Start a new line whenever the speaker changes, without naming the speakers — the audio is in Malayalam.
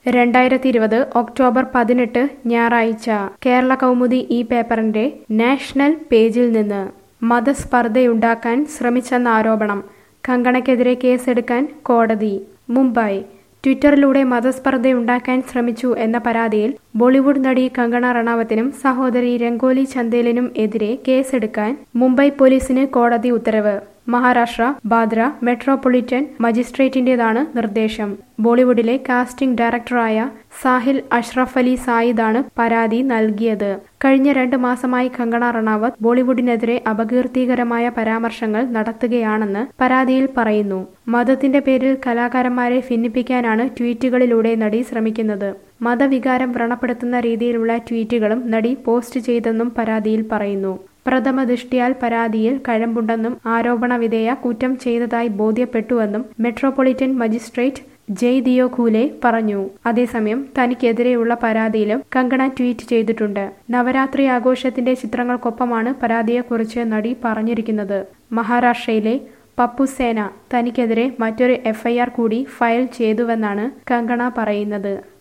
രണ്ടായിരത്തി ഇരുപത് ഒക്ടോബർ പതിനെട്ട് ഞായറാഴ്ച കേരള കൗമുദി ഈ പേപ്പറിന്റെ നാഷണൽ പേജിൽ നിന്ന് മതസ്പർദ്ധയുണ്ടാക്കാൻ ശ്രമിച്ചെന്ന ആരോപണം കങ്കണയ്ക്കെതിരെ കേസെടുക്കാൻ കോടതി മുംബൈ ട്വിറ്ററിലൂടെ മതസ്പർദ്ധയുണ്ടാക്കാൻ ശ്രമിച്ചു എന്ന പരാതിയിൽ ബോളിവുഡ് നടി കങ്കണ റണാവത്തിനും സഹോദരി രംഗോലി ചന്ദേലിനും എതിരെ കേസെടുക്കാൻ മുംബൈ പോലീസിന് കോടതി ഉത്തരവ് മഹാരാഷ്ട്ര ബാദ്ര മെട്രോപൊളിറ്റൻ മജിസ്ട്രേറ്റിന്റേതാണ് നിർദ്ദേശം ബോളിവുഡിലെ കാസ്റ്റിംഗ് ഡയറക്ടറായ സാഹിൽ അഷ്റഫ് അലി സായിദാണ് പരാതി നൽകിയത് കഴിഞ്ഞ രണ്ട് മാസമായി കങ്കണ റണാവത്ത് ബോളിവുഡിനെതിരെ അപകീർത്തികരമായ പരാമർശങ്ങൾ നടത്തുകയാണെന്ന് പരാതിയിൽ പറയുന്നു മതത്തിന്റെ പേരിൽ കലാകാരന്മാരെ ഭിന്നിപ്പിക്കാനാണ് ട്വീറ്റുകളിലൂടെ നടി ശ്രമിക്കുന്നത് മതവികാരം വ്രണപ്പെടുത്തുന്ന രീതിയിലുള്ള ട്വീറ്റുകളും നടി പോസ്റ്റ് ചെയ്തെന്നും പരാതിയിൽ പറയുന്നു പ്രഥമ ദൃഷ്ടിയാൽ പരാതിയിൽ കഴമ്പുണ്ടെന്നും ആരോപണവിധേയ കുറ്റം ചെയ്തതായി ബോധ്യപ്പെട്ടുവെന്നും മെട്രോപൊളിറ്റൻ മജിസ്ട്രേറ്റ് ജയ് ദിയോ ഖൂലെ പറഞ്ഞു അതേസമയം തനിക്കെതിരെയുള്ള പരാതിയിലും കങ്കണ ട്വീറ്റ് ചെയ്തിട്ടുണ്ട് നവരാത്രി ആഘോഷത്തിന്റെ ചിത്രങ്ങൾക്കൊപ്പമാണ് പരാതിയെക്കുറിച്ച് നടി പറഞ്ഞിരിക്കുന്നത് മഹാരാഷ്ട്രയിലെ പപ്പുസേന തനിക്കെതിരെ മറ്റൊരു എഫ്ഐആർ കൂടി ഫയൽ ചെയ്തുവെന്നാണ് കങ്കണ പറയുന്നത്